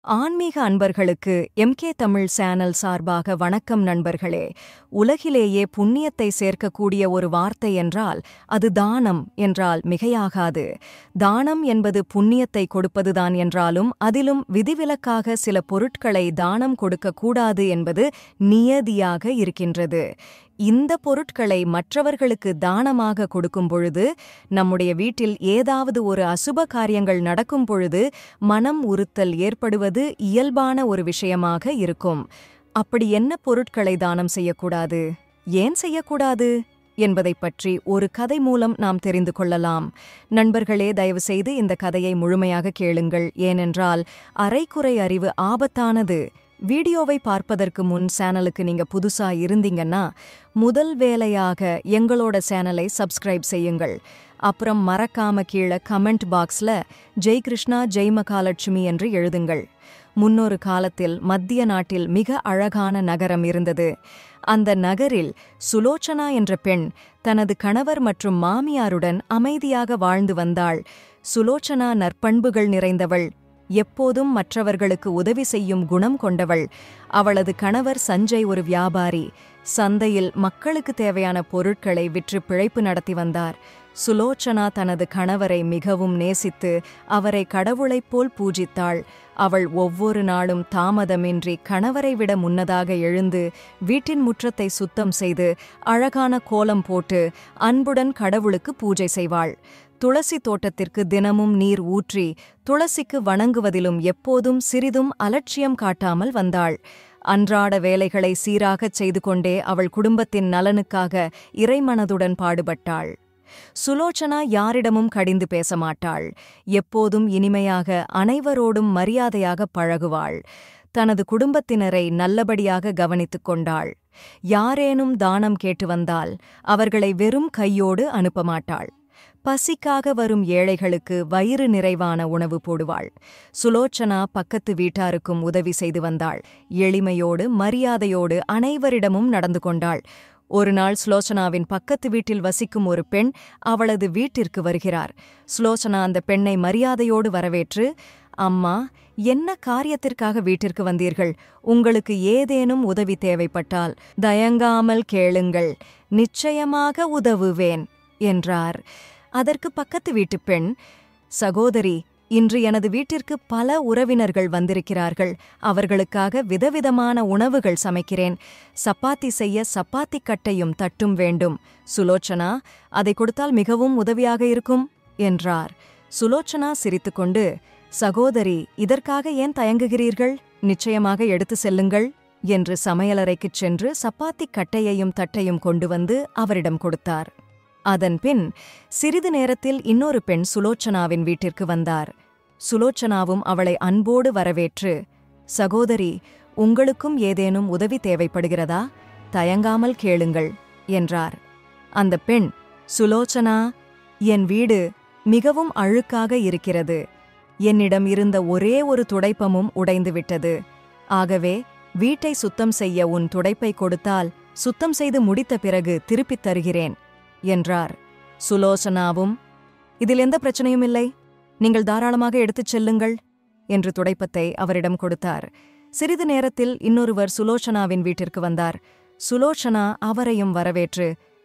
ஆன்மீக அன்பர்களுக்கு MK Tamil channel சார்பாக வணக்கம் நண்பர்களே உலகிலேயே புண்ணியத்தை சேர்க்கக்கூடிய ஒரு வார்த்தை என்றால் அது தானம் என்றால் மிகையாகாது தானம் என்பது புண்ணியத்தை கொடுப்பதுதான் என்றாலும் அதிலும் விதிவிலக்காக சில பொருட்களை தானம் கொடுக்கக்கூடாது என்பது நியதியாக இருக்கின்றது இந்த பொருட்களை மற்றவர்களுக்கு தானமாக கொடுக்கும் பொழுது நம்முடைய வீட்டில் ஏதாவது ஒரு அசுப காரியங்கள் நடக்கும் பொழுது மனம் உறுத்தல் ஏற்படுவது இயல்பான ஒரு விஷயமாக இருக்கும் அப்படி என்ன பொருட்களை தானம் செய்யக்கூடாது ஏன் செய்யக்கூடாது என்பதைப் பற்றி ஒரு கதை மூலம் நாம் தெரிந்து கொள்ளலாம் நண்பர்களே தயவுசெய்து இந்த கதையை முழுமையாக கேளுங்கள் ஏனென்றால் அரைக்குறை அறிவு ஆபத்தானது வீடியோவை பார்ப்பதற்கு முன் சேனலுக்கு நீங்க புதுசா இருந்தீங்கன்னா முதல் வேலையாக எங்களோட சேனலை சப்ஸ்கிரைப் செய்யுங்கள் அப்புறம் மறக்காம கீழே கமெண்ட் பாக்ஸ்ல ஜெய் கிருஷ்ணா ஜெய் மகாலட்சுமி என்று எழுதுங்கள் முன்னொரு காலத்தில் மத்திய நாட்டில் மிக அழகான நகரம் இருந்தது அந்த நகரில் சுலோச்சனா என்ற பெண் தனது கணவர் மற்றும் மாமியாருடன் அமைதியாக வாழ்ந்து வந்தாள் சுலோச்சனா நற்பண்புகள் நிறைந்தவள் எப்போதும் மற்றவர்களுக்கு உதவி செய்யும் குணம் கொண்டவள் அவளது கணவர் சஞ்சய் ஒரு வியாபாரி சந்தையில் மக்களுக்கு தேவையான பொருட்களை விற்று பிழைப்பு நடத்தி வந்தார் சுலோச்சனா தனது கணவரை மிகவும் நேசித்து அவரை கடவுளைப் போல் பூஜித்தாள் அவள் ஒவ்வொரு நாளும் தாமதமின்றி கணவரை விட முன்னதாக எழுந்து வீட்டின் முற்றத்தை சுத்தம் செய்து அழகான கோலம் போட்டு அன்புடன் கடவுளுக்கு பூஜை செய்வாள் துளசி தோட்டத்திற்கு தினமும் நீர் ஊற்றி துளசிக்கு வணங்குவதிலும் எப்போதும் சிறிதும் அலட்சியம் காட்டாமல் வந்தாள் அன்றாட வேலைகளை சீராகச் செய்து கொண்டே அவள் குடும்பத்தின் நலனுக்காக இறைமனதுடன் பாடுபட்டாள் சுலோச்சனா யாரிடமும் கடிந்து பேச மாட்டாள் எப்போதும் இனிமையாக அனைவரோடும் மரியாதையாக பழகுவாள் தனது குடும்பத்தினரை நல்லபடியாக கவனித்துக் கொண்டாள் யாரேனும் தானம் கேட்டு வந்தால் அவர்களை வெறும் கையோடு அனுப்ப மாட்டாள் பசிக்காக வரும் ஏழைகளுக்கு வயிறு நிறைவான உணவு போடுவாள் சுலோச்சனா பக்கத்து வீட்டாருக்கும் உதவி செய்து வந்தாள் எளிமையோடு மரியாதையோடு அனைவரிடமும் நடந்து கொண்டாள் ஒரு நாள் ஸ்லோச்சனாவின் பக்கத்து வீட்டில் வசிக்கும் ஒரு பெண் அவளது வீட்டிற்கு வருகிறார் ஸ்லோச்சனா அந்த பெண்ணை மரியாதையோடு வரவேற்று அம்மா என்ன காரியத்திற்காக வீட்டிற்கு வந்தீர்கள் உங்களுக்கு ஏதேனும் உதவி தேவைப்பட்டால் தயங்காமல் கேளுங்கள் நிச்சயமாக உதவுவேன் என்றார் அதற்கு பக்கத்து வீட்டுப் பெண் சகோதரி இன்று எனது வீட்டிற்கு பல உறவினர்கள் வந்திருக்கிறார்கள் அவர்களுக்காக விதவிதமான உணவுகள் சமைக்கிறேன் சப்பாத்தி செய்ய சப்பாத்தி கட்டையும் தட்டும் வேண்டும் சுலோச்சனா அதை கொடுத்தால் மிகவும் உதவியாக இருக்கும் என்றார் சுலோச்சனா சிரித்துக்கொண்டு சகோதரி இதற்காக ஏன் தயங்குகிறீர்கள் நிச்சயமாக எடுத்து செல்லுங்கள் என்று சமையலறைக்குச் சென்று சப்பாத்தி கட்டையையும் தட்டையும் கொண்டு வந்து அவரிடம் கொடுத்தார் அதன்பின் சிறிது நேரத்தில் இன்னொரு பெண் சுலோச்சனாவின் வீட்டிற்கு வந்தார் சுலோச்சனாவும் அவளை அன்போடு வரவேற்று சகோதரி உங்களுக்கும் ஏதேனும் உதவி தேவைப்படுகிறதா தயங்காமல் கேளுங்கள் என்றார் அந்த பெண் சுலோச்சனா என் வீடு மிகவும் அழுக்காக இருக்கிறது என்னிடம் இருந்த ஒரே ஒரு துடைப்பமும் உடைந்துவிட்டது ஆகவே வீட்டை சுத்தம் செய்ய உன் துடைப்பை கொடுத்தால் சுத்தம் செய்து முடித்த பிறகு திருப்பித் தருகிறேன் என்றார் சுலோசனாவும் இதில் எந்த பிரச்சனையும் இல்லை நீங்கள் தாராளமாக எடுத்துச் செல்லுங்கள் என்று துடைப்பத்தை அவரிடம் கொடுத்தார் சிறிது நேரத்தில் இன்னொருவர் சுலோச்சனாவின் வீட்டிற்கு வந்தார் சுலோச்சனா அவரையும் வரவேற்று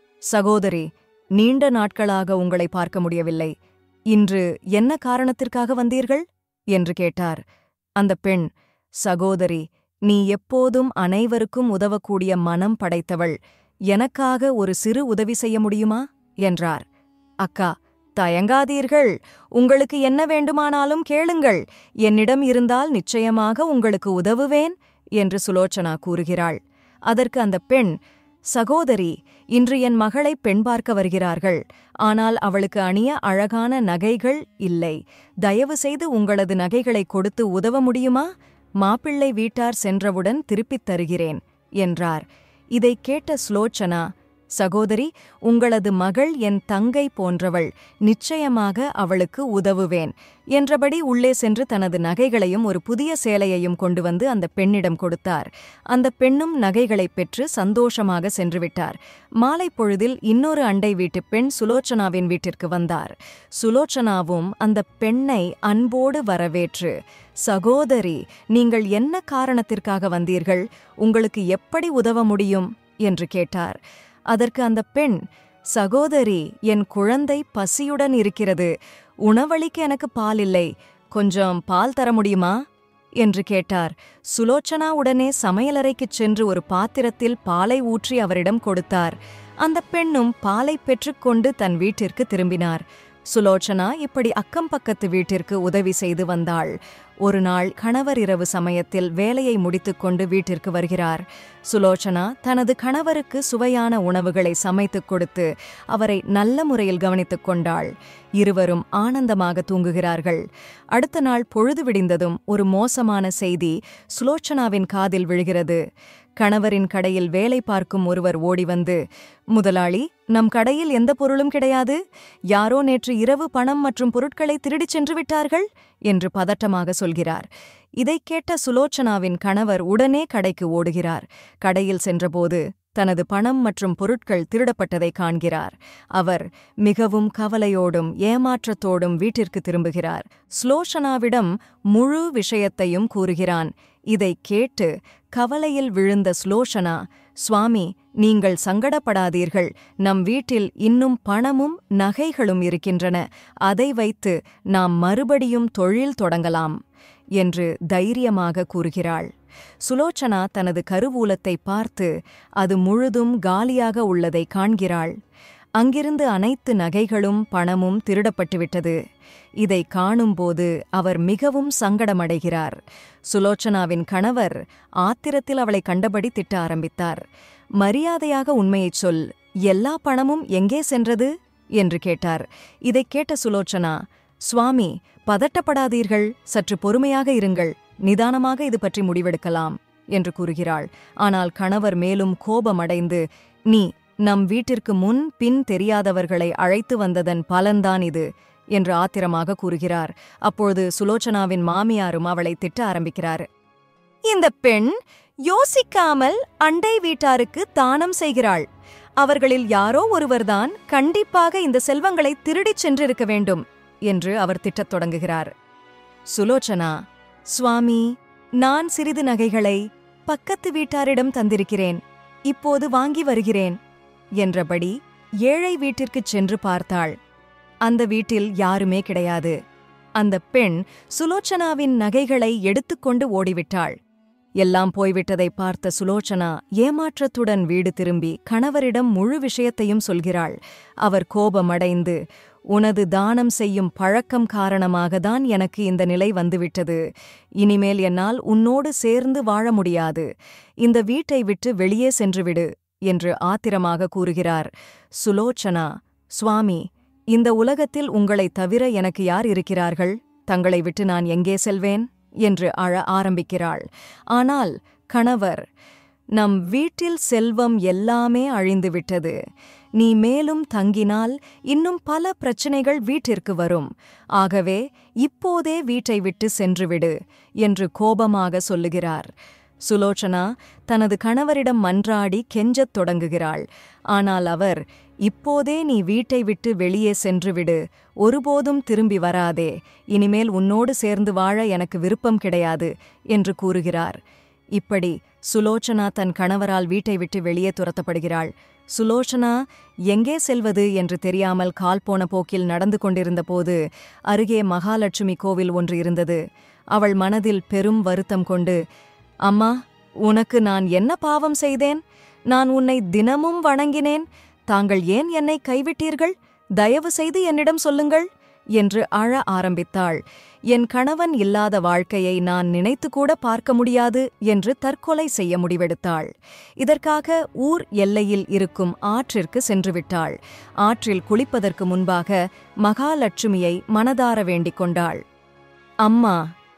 சகோதரி நீண்ட நாட்களாக உங்களை பார்க்க முடியவில்லை இன்று என்ன காரணத்திற்காக வந்தீர்கள் என்று கேட்டார் அந்த பெண் சகோதரி நீ எப்போதும் அனைவருக்கும் உதவக்கூடிய மனம் படைத்தவள் எனக்காக ஒரு சிறு உதவி செய்ய முடியுமா என்றார் அக்கா தயங்காதீர்கள் உங்களுக்கு என்ன வேண்டுமானாலும் கேளுங்கள் என்னிடம் இருந்தால் நிச்சயமாக உங்களுக்கு உதவுவேன் என்று சுலோச்சனா கூறுகிறாள் அதற்கு அந்த பெண் சகோதரி இன்று என் மகளை பெண் பார்க்க வருகிறார்கள் ஆனால் அவளுக்கு அணிய அழகான நகைகள் இல்லை தயவு செய்து உங்களது நகைகளை கொடுத்து உதவ முடியுமா மாப்பிள்ளை வீட்டார் சென்றவுடன் திருப்பித் தருகிறேன் என்றார் இதைக் கேட்ட ஸ்லோச்சனா சகோதரி உங்களது மகள் என் தங்கை போன்றவள் நிச்சயமாக அவளுக்கு உதவுவேன் என்றபடி உள்ளே சென்று தனது நகைகளையும் ஒரு புதிய சேலையையும் கொண்டு வந்து அந்த பெண்ணிடம் கொடுத்தார் அந்த பெண்ணும் நகைகளைப் பெற்று சந்தோஷமாக சென்றுவிட்டார் மாலை பொழுதில் இன்னொரு அண்டை வீட்டு பெண் சுலோச்சனாவின் வீட்டிற்கு வந்தார் சுலோச்சனாவும் அந்த பெண்ணை அன்போடு வரவேற்று சகோதரி நீங்கள் என்ன காரணத்திற்காக வந்தீர்கள் உங்களுக்கு எப்படி உதவ முடியும் என்று கேட்டார் அதற்கு அந்த பெண் சகோதரி என் குழந்தை பசியுடன் இருக்கிறது உணவளிக்க எனக்கு பால் இல்லை கொஞ்சம் பால் தர முடியுமா என்று கேட்டார் சுலோச்சனா உடனே சமையலறைக்குச் சென்று ஒரு பாத்திரத்தில் பாலை ஊற்றி அவரிடம் கொடுத்தார் அந்த பெண்ணும் பாலை பெற்றுக்கொண்டு தன் வீட்டிற்கு திரும்பினார் சுலோச்சனா இப்படி அக்கம் பக்கத்து வீட்டிற்கு உதவி செய்து வந்தாள் ஒரு நாள் கணவர் இரவு சமயத்தில் வேலையை முடித்துக்கொண்டு வீட்டிற்கு வருகிறார் சுலோச்சனா தனது கணவருக்கு சுவையான உணவுகளை சமைத்துக் கொடுத்து அவரை நல்ல முறையில் கவனித்துக் கொண்டாள் இருவரும் ஆனந்தமாக தூங்குகிறார்கள் அடுத்த நாள் பொழுது விடிந்ததும் ஒரு மோசமான செய்தி சுலோச்சனாவின் காதில் விழுகிறது கணவரின் கடையில் வேலை பார்க்கும் ஒருவர் ஓடி வந்து முதலாளி நம் கடையில் எந்த பொருளும் கிடையாது யாரோ நேற்று இரவு பணம் மற்றும் பொருட்களை திருடிச் சென்று விட்டார்கள் என்று பதட்டமாக சொல்கிறார் இதைக் கேட்ட சுலோச்சனாவின் கணவர் உடனே கடைக்கு ஓடுகிறார் கடையில் சென்றபோது தனது பணம் மற்றும் பொருட்கள் திருடப்பட்டதை காண்கிறார் அவர் மிகவும் கவலையோடும் ஏமாற்றத்தோடும் வீட்டிற்கு திரும்புகிறார் ஸ்லோஷனாவிடம் முழு விஷயத்தையும் கூறுகிறான் இதைக் கேட்டு கவலையில் விழுந்த ஸ்லோஷனா சுவாமி நீங்கள் சங்கடப்படாதீர்கள் நம் வீட்டில் இன்னும் பணமும் நகைகளும் இருக்கின்றன அதை வைத்து நாம் மறுபடியும் தொழில் தொடங்கலாம் என்று தைரியமாக கூறுகிறாள் சுலோச்சனா தனது கருவூலத்தை பார்த்து அது முழுதும் காலியாக உள்ளதை காண்கிறாள் அங்கிருந்து அனைத்து நகைகளும் பணமும் திருடப்பட்டுவிட்டது இதை காணும்போது அவர் மிகவும் சங்கடமடைகிறார் சுலோச்சனாவின் கணவர் ஆத்திரத்தில் அவளை கண்டபடி திட்ட ஆரம்பித்தார் மரியாதையாக உண்மையைச் சொல் எல்லா பணமும் எங்கே சென்றது என்று கேட்டார் இதைக் கேட்ட சுலோச்சனா சுவாமி பதட்டப்படாதீர்கள் சற்று பொறுமையாக இருங்கள் நிதானமாக இது பற்றி முடிவெடுக்கலாம் என்று கூறுகிறாள் ஆனால் கணவர் மேலும் கோபமடைந்து நீ நம் வீட்டிற்கு முன் பின் தெரியாதவர்களை அழைத்து வந்ததன் பலன்தான் இது என்று ஆத்திரமாக கூறுகிறார் அப்பொழுது சுலோச்சனாவின் மாமியாரும் அவளை திட்ட ஆரம்பிக்கிறார் இந்த பெண் யோசிக்காமல் அண்டை வீட்டாருக்கு தானம் செய்கிறாள் அவர்களில் யாரோ ஒருவர்தான் கண்டிப்பாக இந்த செல்வங்களை திருடிச் சென்றிருக்க வேண்டும் என்று அவர் திட்டத் தொடங்குகிறார் சுலோச்சனா சுவாமி நான் சிறிது நகைகளை பக்கத்து வீட்டாரிடம் தந்திருக்கிறேன் இப்போது வாங்கி வருகிறேன் என்றபடி ஏழை வீட்டிற்குச் சென்று பார்த்தாள் அந்த வீட்டில் யாருமே கிடையாது அந்த பெண் சுலோச்சனாவின் நகைகளை எடுத்துக்கொண்டு ஓடிவிட்டாள் எல்லாம் போய்விட்டதை பார்த்த சுலோச்சனா ஏமாற்றத்துடன் வீடு திரும்பி கணவரிடம் முழு விஷயத்தையும் சொல்கிறாள் அவர் கோபமடைந்து உனது தானம் செய்யும் பழக்கம் காரணமாகத்தான் எனக்கு இந்த நிலை வந்துவிட்டது இனிமேல் என்னால் உன்னோடு சேர்ந்து வாழ முடியாது இந்த வீட்டை விட்டு வெளியே சென்றுவிடு என்று ஆத்திரமாக கூறுகிறார் சுலோச்சனா சுவாமி இந்த உலகத்தில் உங்களைத் தவிர எனக்கு யார் இருக்கிறார்கள் தங்களை விட்டு நான் எங்கே செல்வேன் என்று அழ ஆரம்பிக்கிறாள் ஆனால் கணவர் நம் வீட்டில் செல்வம் எல்லாமே அழிந்துவிட்டது நீ மேலும் தங்கினால் இன்னும் பல பிரச்சனைகள் வீட்டிற்கு வரும் ஆகவே இப்போதே வீட்டை விட்டு சென்றுவிடு என்று கோபமாக சொல்லுகிறார் சுலோச்சனா தனது கணவரிடம் மன்றாடி கெஞ்சத் தொடங்குகிறாள் ஆனால் அவர் இப்போதே நீ வீட்டை விட்டு வெளியே சென்றுவிடு ஒருபோதும் திரும்பி வராதே இனிமேல் உன்னோடு சேர்ந்து வாழ எனக்கு விருப்பம் கிடையாது என்று கூறுகிறார் இப்படி சுலோச்சனா தன் கணவரால் வீட்டை விட்டு வெளியே துரத்தப்படுகிறாள் சுலோச்சனா எங்கே செல்வது என்று தெரியாமல் கால் போன போக்கில் நடந்து கொண்டிருந்தபோது அருகே மகாலட்சுமி கோவில் ஒன்று இருந்தது அவள் மனதில் பெரும் வருத்தம் கொண்டு அம்மா உனக்கு நான் என்ன பாவம் செய்தேன் நான் உன்னை தினமும் வணங்கினேன் தாங்கள் ஏன் என்னை கைவிட்டீர்கள் தயவு செய்து என்னிடம் சொல்லுங்கள் என்று அழ ஆரம்பித்தாள் என் கணவன் இல்லாத வாழ்க்கையை நான் நினைத்துக்கூட பார்க்க முடியாது என்று தற்கொலை செய்ய முடிவெடுத்தாள் இதற்காக ஊர் எல்லையில் இருக்கும் ஆற்றிற்கு சென்றுவிட்டாள் ஆற்றில் குளிப்பதற்கு முன்பாக மகாலட்சுமியை மனதார வேண்டிக் கொண்டாள் அம்மா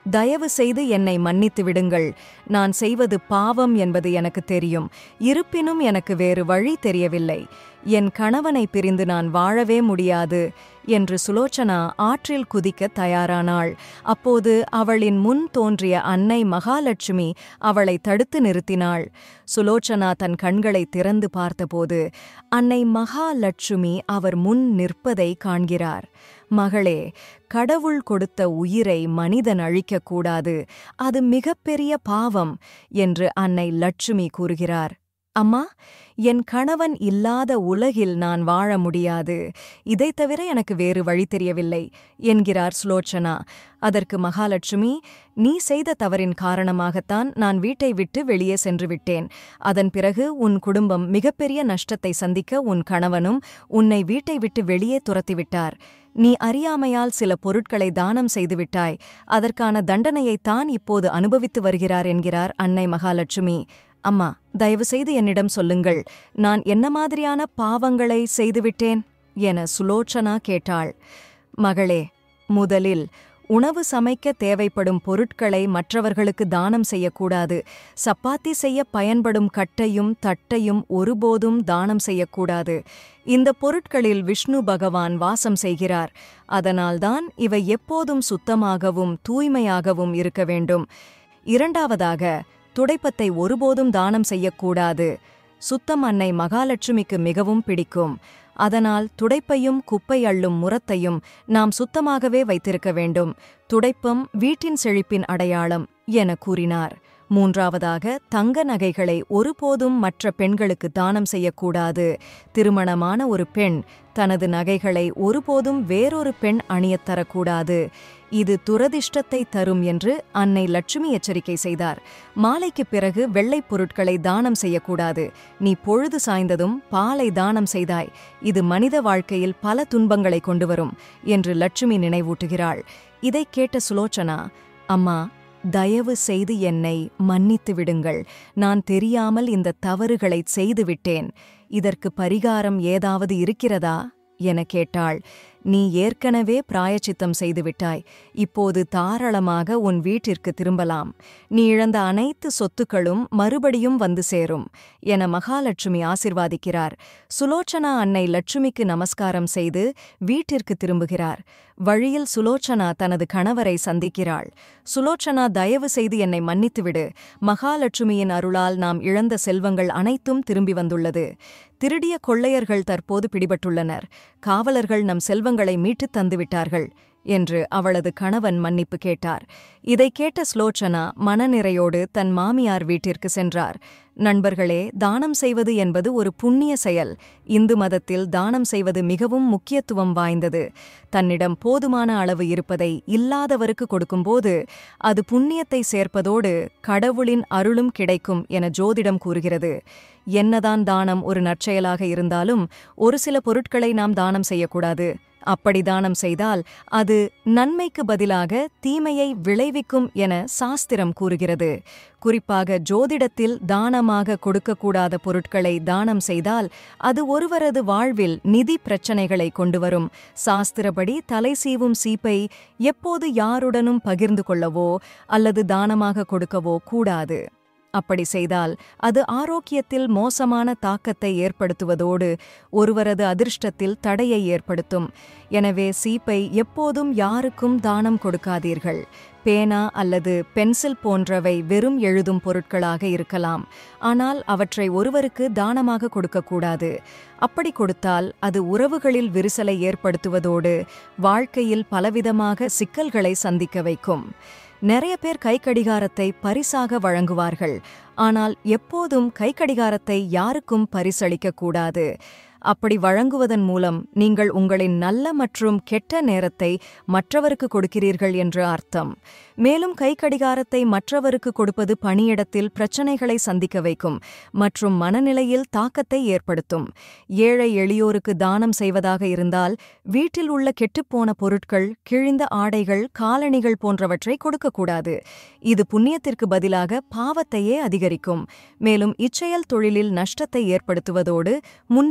தயவு செய்து என்னை மன்னித்து விடுங்கள் நான் செய்வது பாவம் என்பது எனக்கு தெரியும் இருப்பினும் எனக்கு வேறு வழி தெரியவில்லை என் கணவனை பிரிந்து நான் வாழவே முடியாது என்று சுலோச்சனா ஆற்றில் குதிக்க தயாரானாள் அப்போது அவளின் முன் தோன்றிய அன்னை மகாலட்சுமி அவளை தடுத்து நிறுத்தினாள் சுலோச்சனா தன் கண்களை திறந்து பார்த்தபோது அன்னை மகாலட்சுமி அவர் முன் நிற்பதை காண்கிறார் மகளே கடவுள் கொடுத்த உயிரை மனிதன் அழிக்கக்கூடாது அது மிகப்பெரிய பாவம் என்று அன்னை லட்சுமி கூறுகிறார் அம்மா என் கணவன் இல்லாத உலகில் நான் வாழ முடியாது இதைத் தவிர எனக்கு வேறு வழி தெரியவில்லை என்கிறார் சுலோச்சனா அதற்கு மகாலட்சுமி நீ செய்த தவறின் காரணமாகத்தான் நான் வீட்டை விட்டு வெளியே சென்று விட்டேன் அதன் பிறகு உன் குடும்பம் மிகப்பெரிய நஷ்டத்தை சந்திக்க உன் கணவனும் உன்னை வீட்டை விட்டு வெளியே துரத்திவிட்டார் நீ அறியாமையால் சில பொருட்களை தானம் செய்துவிட்டாய் அதற்கான தண்டனையைத்தான் இப்போது அனுபவித்து வருகிறார் என்கிறார் அன்னை மகாலட்சுமி அம்மா தயவு செய்து என்னிடம் சொல்லுங்கள் நான் என்ன மாதிரியான பாவங்களை செய்துவிட்டேன் என சுலோச்சனா கேட்டாள் மகளே முதலில் உணவு சமைக்க தேவைப்படும் பொருட்களை மற்றவர்களுக்கு தானம் செய்யக்கூடாது சப்பாத்தி செய்ய பயன்படும் கட்டையும் தட்டையும் ஒருபோதும் தானம் செய்யக்கூடாது இந்த பொருட்களில் விஷ்ணு பகவான் வாசம் செய்கிறார் அதனால்தான் இவை எப்போதும் சுத்தமாகவும் தூய்மையாகவும் இருக்க வேண்டும் இரண்டாவதாக துடைப்பத்தை ஒருபோதும் தானம் செய்யக்கூடாது சுத்தம் அன்னை மகாலட்சுமிக்கு மிகவும் பிடிக்கும் அதனால் துடைப்பையும் குப்பை அள்ளும் முரத்தையும் நாம் சுத்தமாகவே வைத்திருக்க வேண்டும் துடைப்பம் வீட்டின் செழிப்பின் அடையாளம் என கூறினார் மூன்றாவதாக தங்க நகைகளை ஒருபோதும் மற்ற பெண்களுக்கு தானம் செய்யக்கூடாது திருமணமான ஒரு பெண் தனது நகைகளை ஒருபோதும் வேறொரு பெண் அணியத் தரக்கூடாது இது துரதிர்ஷ்டத்தை தரும் என்று அன்னை லட்சுமி எச்சரிக்கை செய்தார் மாலைக்குப் பிறகு வெள்ளைப் பொருட்களை தானம் செய்யக்கூடாது நீ பொழுது சாய்ந்ததும் பாலை தானம் செய்தாய் இது மனித வாழ்க்கையில் பல துன்பங்களை கொண்டு வரும் என்று லட்சுமி நினைவூட்டுகிறாள் இதைக் கேட்ட சுலோச்சனா அம்மா தயவு செய்து என்னை மன்னித்து விடுங்கள் நான் தெரியாமல் இந்த தவறுகளைச் செய்துவிட்டேன் இதற்கு பரிகாரம் ஏதாவது இருக்கிறதா என கேட்டாள் நீ ஏற்கனவே பிராயச்சித்தம் செய்துவிட்டாய் இப்போது தாராளமாக உன் வீட்டிற்கு திரும்பலாம் நீ இழந்த அனைத்து சொத்துக்களும் மறுபடியும் வந்து சேரும் என மகாலட்சுமி ஆசிர்வாதிக்கிறார் சுலோச்சனா அன்னை லட்சுமிக்கு நமஸ்காரம் செய்து வீட்டிற்கு திரும்புகிறார் வழியில் சுலோச்சனா தனது கணவரை சந்திக்கிறாள் சுலோச்சனா தயவு செய்து என்னை மன்னித்துவிடு மகாலட்சுமியின் அருளால் நாம் இழந்த செல்வங்கள் அனைத்தும் திரும்பி வந்துள்ளது திருடிய கொள்ளையர்கள் தற்போது பிடிபட்டுள்ளனர் காவலர்கள் நம் செல்வங்களை மீட்டுத் தந்துவிட்டார்கள் என்று அவளது கணவன் மன்னிப்பு கேட்டார் இதைக் கேட்ட ஸ்லோச்சனா மனநிறையோடு தன் மாமியார் வீட்டிற்கு சென்றார் நண்பர்களே தானம் செய்வது என்பது ஒரு புண்ணிய செயல் இந்து மதத்தில் தானம் செய்வது மிகவும் முக்கியத்துவம் வாய்ந்தது தன்னிடம் போதுமான அளவு இருப்பதை இல்லாதவருக்கு கொடுக்கும்போது அது புண்ணியத்தை சேர்ப்பதோடு கடவுளின் அருளும் கிடைக்கும் என ஜோதிடம் கூறுகிறது என்னதான் தானம் ஒரு நற்செயலாக இருந்தாலும் ஒரு சில பொருட்களை நாம் தானம் செய்யக்கூடாது அப்படி தானம் செய்தால் அது நன்மைக்கு பதிலாக தீமையை விளைவிக்கும் என சாஸ்திரம் கூறுகிறது குறிப்பாக ஜோதிடத்தில் தானமாக கொடுக்கக்கூடாத பொருட்களை தானம் செய்தால் அது ஒருவரது வாழ்வில் நிதி பிரச்சனைகளை கொண்டுவரும் சாஸ்திரப்படி தலை சீவும் சீப்பை எப்போது யாருடனும் பகிர்ந்து கொள்ளவோ அல்லது தானமாக கொடுக்கவோ கூடாது அப்படி செய்தால் அது ஆரோக்கியத்தில் மோசமான தாக்கத்தை ஏற்படுத்துவதோடு ஒருவரது அதிர்ஷ்டத்தில் தடையை ஏற்படுத்தும் எனவே சீப்பை எப்போதும் யாருக்கும் தானம் கொடுக்காதீர்கள் பேனா அல்லது பென்சில் போன்றவை வெறும் எழுதும் பொருட்களாக இருக்கலாம் ஆனால் அவற்றை ஒருவருக்கு தானமாக கொடுக்கக்கூடாது அப்படி கொடுத்தால் அது உறவுகளில் விரிசலை ஏற்படுத்துவதோடு வாழ்க்கையில் பலவிதமாக சிக்கல்களை சந்திக்க வைக்கும் நிறைய பேர் கைக்கடிகாரத்தை பரிசாக வழங்குவார்கள் ஆனால் எப்போதும் கைக்கடிகாரத்தை யாருக்கும் பரிசளிக்க கூடாது அப்படி வழங்குவதன் மூலம் நீங்கள் உங்களின் நல்ல மற்றும் கெட்ட நேரத்தை மற்றவருக்கு கொடுக்கிறீர்கள் என்று அர்த்தம் மேலும் கைக்கடிகாரத்தை மற்றவருக்கு கொடுப்பது பணியிடத்தில் பிரச்சனைகளை சந்திக்க வைக்கும் மற்றும் மனநிலையில் தாக்கத்தை ஏற்படுத்தும் ஏழை எளியோருக்கு தானம் செய்வதாக இருந்தால் வீட்டில் உள்ள கெட்டுப்போன பொருட்கள் கிழிந்த ஆடைகள் காலணிகள் போன்றவற்றை கொடுக்கக்கூடாது இது புண்ணியத்திற்கு பதிலாக பாவத்தையே அதிகரிக்கும் மேலும் இச்செயல் தொழிலில் நஷ்டத்தை ஏற்படுத்துவதோடு முன்னேற்றத்தை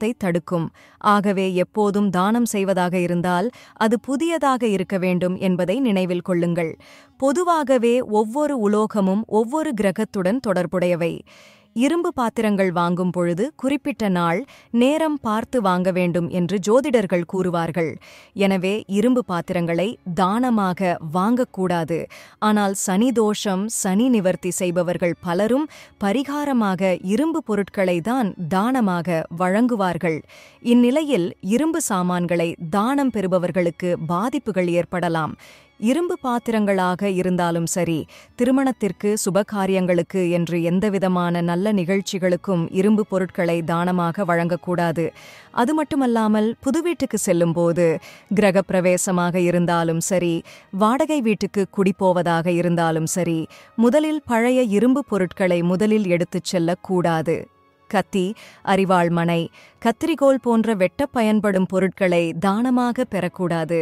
வருவதை தடுக்கும் ஆகவே எப்போதும் தானம் செய்வதாக இருந்தால் அது புதியதாக இருக்க வேண்டும் என்பதை நினைவில் கொள்ளுங்கள் பொதுவாகவே ஒவ்வொரு உலோகமும் ஒவ்வொரு கிரகத்துடன் தொடர்புடையவை இரும்பு பாத்திரங்கள் வாங்கும் பொழுது குறிப்பிட்ட நாள் நேரம் பார்த்து வாங்க வேண்டும் என்று ஜோதிடர்கள் கூறுவார்கள் எனவே இரும்பு பாத்திரங்களை தானமாக வாங்கக்கூடாது ஆனால் சனி தோஷம் சனி நிவர்த்தி செய்பவர்கள் பலரும் பரிகாரமாக இரும்பு பொருட்களை தான் தானமாக வழங்குவார்கள் இந்நிலையில் இரும்பு சாமான்களை தானம் பெறுபவர்களுக்கு பாதிப்புகள் ஏற்படலாம் இரும்பு பாத்திரங்களாக இருந்தாலும் சரி திருமணத்திற்கு சுபகாரியங்களுக்கு என்று எந்தவிதமான நல்ல நிகழ்ச்சிகளுக்கும் இரும்பு பொருட்களை தானமாக வழங்கக்கூடாது அது மட்டுமல்லாமல் புது வீட்டுக்கு செல்லும்போது கிரகப்பிரவேசமாக இருந்தாலும் சரி வாடகை வீட்டுக்கு குடிப்போவதாக இருந்தாலும் சரி முதலில் பழைய இரும்பு பொருட்களை முதலில் எடுத்துச் செல்லக்கூடாது கத்தி அரிவாள் மனை கத்திரிகோல் போன்ற வெட்டப் பயன்படும் பொருட்களை தானமாக பெறக்கூடாது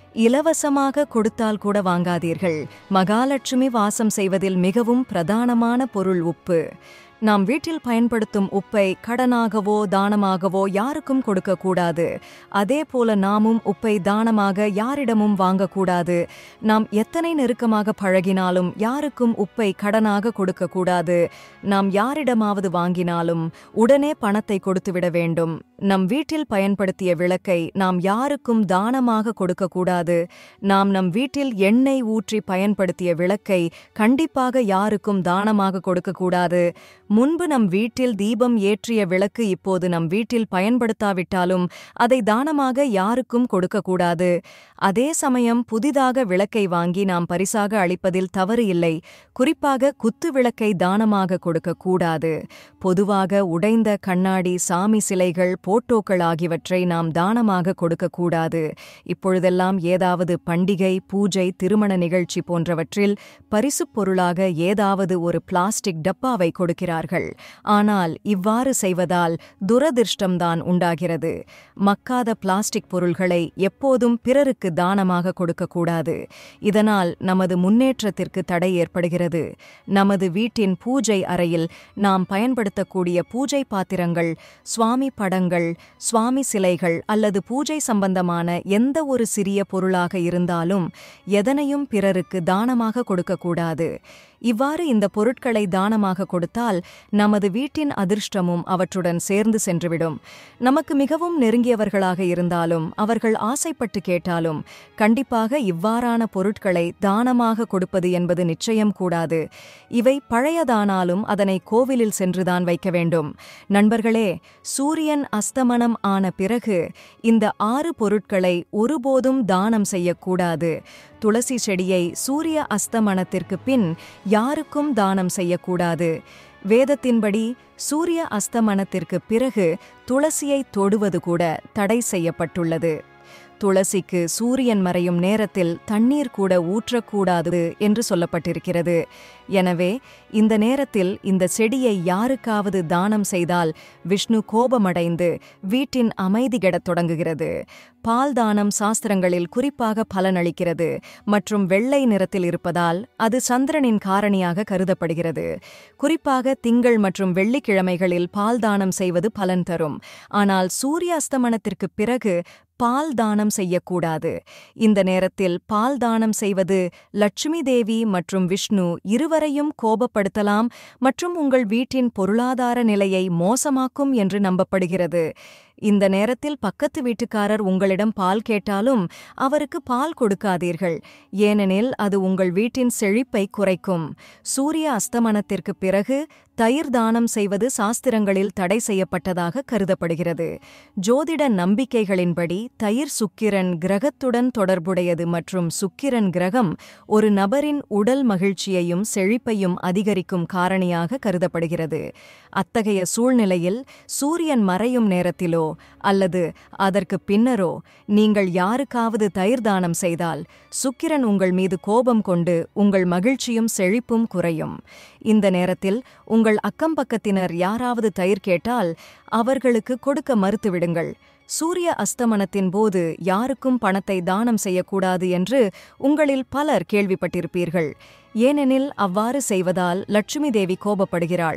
இலவசமாக கொடுத்தால் கூட வாங்காதீர்கள் மகாலட்சுமி வாசம் செய்வதில் மிகவும் பிரதானமான பொருள் உப்பு நாம் வீட்டில் பயன்படுத்தும் உப்பை கடனாகவோ தானமாகவோ யாருக்கும் கொடுக்கக்கூடாது அதே போல நாமும் உப்பை தானமாக யாரிடமும் வாங்கக்கூடாது நாம் எத்தனை நெருக்கமாக பழகினாலும் யாருக்கும் உப்பை கடனாக கொடுக்கக்கூடாது நாம் யாரிடமாவது வாங்கினாலும் உடனே பணத்தை கொடுத்துவிட வேண்டும் நம் வீட்டில் பயன்படுத்திய விளக்கை நாம் யாருக்கும் தானமாக கொடுக்கக்கூடாது நாம் நம் வீட்டில் எண்ணெய் ஊற்றி பயன்படுத்திய விளக்கை கண்டிப்பாக யாருக்கும் தானமாக கொடுக்கக்கூடாது முன்பு நம் வீட்டில் தீபம் ஏற்றிய விளக்கு இப்போது நம் வீட்டில் பயன்படுத்தாவிட்டாலும் அதை தானமாக யாருக்கும் கொடுக்கக்கூடாது அதே சமயம் புதிதாக விளக்கை வாங்கி நாம் பரிசாக அளிப்பதில் தவறு இல்லை குறிப்பாக குத்து விளக்கை தானமாக கொடுக்கக்கூடாது பொதுவாக உடைந்த கண்ணாடி சாமி சிலைகள் போட்டோக்கள் ஆகியவற்றை நாம் தானமாக கொடுக்கக்கூடாது இப்பொழுதெல்லாம் ஏதாவது பண்டிகை பூஜை திருமண நிகழ்ச்சி போன்றவற்றில் பரிசுப் பொருளாக ஏதாவது ஒரு பிளாஸ்டிக் டப்பாவை கொடுக்கிறார்கள் ஆனால் இவ்வாறு செய்வதால் துரதிர்ஷ்டம்தான் உண்டாகிறது மக்காத பிளாஸ்டிக் பொருள்களை எப்போதும் பிறருக்கு தானமாக கொடுக்கக்கூடாது இதனால் நமது முன்னேற்றத்திற்கு தடை ஏற்படுகிறது நமது வீட்டின் பூஜை அறையில் நாம் பயன்படுத்தக்கூடிய பூஜை பாத்திரங்கள் சுவாமி படங்கள் சுவாமி சிலைகள் அல்லது பூஜை சம்பந்தமான எந்த ஒரு சிறிய பொருளாக இருந்தாலும் எதனையும் பிறருக்கு தானமாக கொடுக்கக்கூடாது இவ்வாறு இந்த பொருட்களை தானமாக கொடுத்தால் நமது வீட்டின் அதிர்ஷ்டமும் அவற்றுடன் சேர்ந்து சென்றுவிடும் நமக்கு மிகவும் நெருங்கியவர்களாக இருந்தாலும் அவர்கள் ஆசைப்பட்டு கேட்டாலும் கண்டிப்பாக இவ்வாறான பொருட்களை தானமாக கொடுப்பது என்பது நிச்சயம் கூடாது இவை பழையதானாலும் அதனை கோவிலில் சென்றுதான் வைக்க வேண்டும் நண்பர்களே சூரியன் அஸ்தமனம் ஆன பிறகு இந்த ஆறு பொருட்களை ஒருபோதும் தானம் செய்யக்கூடாது துளசி செடியை சூரிய அஸ்தமனத்திற்கு பின் யாருக்கும் தானம் செய்யக்கூடாது வேதத்தின்படி சூரிய அஸ்தமனத்திற்கு பிறகு துளசியை தொடுவது கூட தடை செய்யப்பட்டுள்ளது துளசிக்கு சூரியன் மறையும் நேரத்தில் தண்ணீர் கூட ஊற்றக்கூடாது என்று சொல்லப்பட்டிருக்கிறது எனவே இந்த நேரத்தில் இந்த செடியை யாருக்காவது தானம் செய்தால் விஷ்ணு கோபமடைந்து வீட்டின் அமைதி கெடத் தொடங்குகிறது பால் தானம் சாஸ்திரங்களில் குறிப்பாக பலனளிக்கிறது மற்றும் வெள்ளை நிறத்தில் இருப்பதால் அது சந்திரனின் காரணியாக கருதப்படுகிறது குறிப்பாக திங்கள் மற்றும் வெள்ளிக்கிழமைகளில் பால் தானம் செய்வது பலன் தரும் ஆனால் சூரிய அஸ்தமனத்திற்கு பிறகு பால் தானம் செய்யக்கூடாது இந்த நேரத்தில் பால் தானம் செய்வது லட்சுமி தேவி மற்றும் விஷ்ணு இருவரையும் கோபப்படுத்தலாம் மற்றும் உங்கள் வீட்டின் பொருளாதார நிலையை மோசமாக்கும் என்று நம்பப்படுகிறது இந்த நேரத்தில் பக்கத்து வீட்டுக்காரர் உங்களிடம் பால் கேட்டாலும் அவருக்கு பால் கொடுக்காதீர்கள் ஏனெனில் அது உங்கள் வீட்டின் செழிப்பை குறைக்கும் சூரிய அஸ்தமனத்திற்கு பிறகு தயிர் தானம் செய்வது சாஸ்திரங்களில் தடை செய்யப்பட்டதாக கருதப்படுகிறது ஜோதிட நம்பிக்கைகளின்படி தயிர் சுக்கிரன் கிரகத்துடன் தொடர்புடையது மற்றும் சுக்கிரன் கிரகம் ஒரு நபரின் உடல் மகிழ்ச்சியையும் செழிப்பையும் அதிகரிக்கும் காரணியாக கருதப்படுகிறது அத்தகைய சூழ்நிலையில் சூரியன் மறையும் நேரத்திலோ அல்லது அதற்கு பின்னரோ நீங்கள் யாருக்காவது தயிர் தானம் செய்தால் சுக்கிரன் உங்கள் மீது கோபம் கொண்டு உங்கள் மகிழ்ச்சியும் செழிப்பும் குறையும் இந்த நேரத்தில் உங்கள் அக்கம்பக்கத்தினர் யாராவது தயிர் கேட்டால் அவர்களுக்கு கொடுக்க மறுத்துவிடுங்கள் சூரிய அஸ்தமனத்தின் போது யாருக்கும் பணத்தை தானம் செய்யக்கூடாது என்று உங்களில் பலர் கேள்விப்பட்டிருப்பீர்கள் ஏனெனில் அவ்வாறு செய்வதால் லட்சுமி தேவி கோபப்படுகிறாள்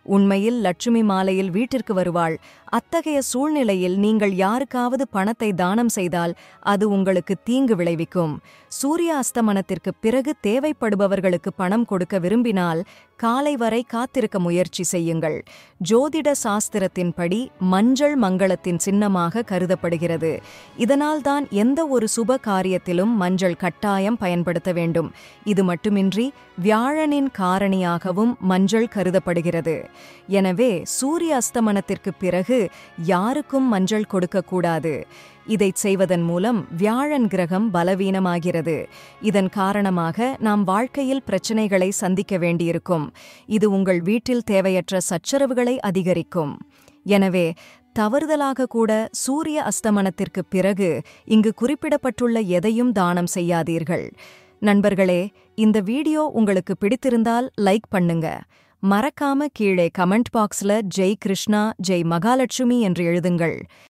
உண்மையில் லட்சுமி மாலையில் வீட்டிற்கு வருவாள் அத்தகைய சூழ்நிலையில் நீங்கள் யாருக்காவது பணத்தை தானம் செய்தால் அது உங்களுக்கு தீங்கு விளைவிக்கும் சூரிய அஸ்தமனத்திற்கு பிறகு தேவைப்படுபவர்களுக்கு பணம் கொடுக்க விரும்பினால் காலை வரை காத்திருக்க முயற்சி செய்யுங்கள் ஜோதிட சாஸ்திரத்தின்படி மஞ்சள் மங்களத்தின் சின்னமாக கருதப்படுகிறது இதனால்தான் எந்த ஒரு சுப காரியத்திலும் மஞ்சள் கட்டாயம் பயன்படுத்த வேண்டும் இது மட்டுமின்றி வியாழனின் காரணியாகவும் மஞ்சள் கருதப்படுகிறது எனவே சூரிய அஸ்தமனத்திற்கு பிறகு யாருக்கும் மஞ்சள் கொடுக்கக்கூடாது இதைச் செய்வதன் மூலம் வியாழன் கிரகம் பலவீனமாகிறது இதன் காரணமாக நாம் வாழ்க்கையில் பிரச்சனைகளை சந்திக்க வேண்டியிருக்கும் இது உங்கள் வீட்டில் தேவையற்ற சச்சரவுகளை அதிகரிக்கும் எனவே தவறுதலாக கூட சூரிய அஸ்தமனத்திற்கு பிறகு இங்கு குறிப்பிடப்பட்டுள்ள எதையும் தானம் செய்யாதீர்கள் நண்பர்களே இந்த வீடியோ உங்களுக்கு பிடித்திருந்தால் லைக் பண்ணுங்க மறக்காம கீழே கமெண்ட் பாக்ஸ்ல ஜெய் கிருஷ்ணா ஜெய் மகாலட்சுமி என்று எழுதுங்கள்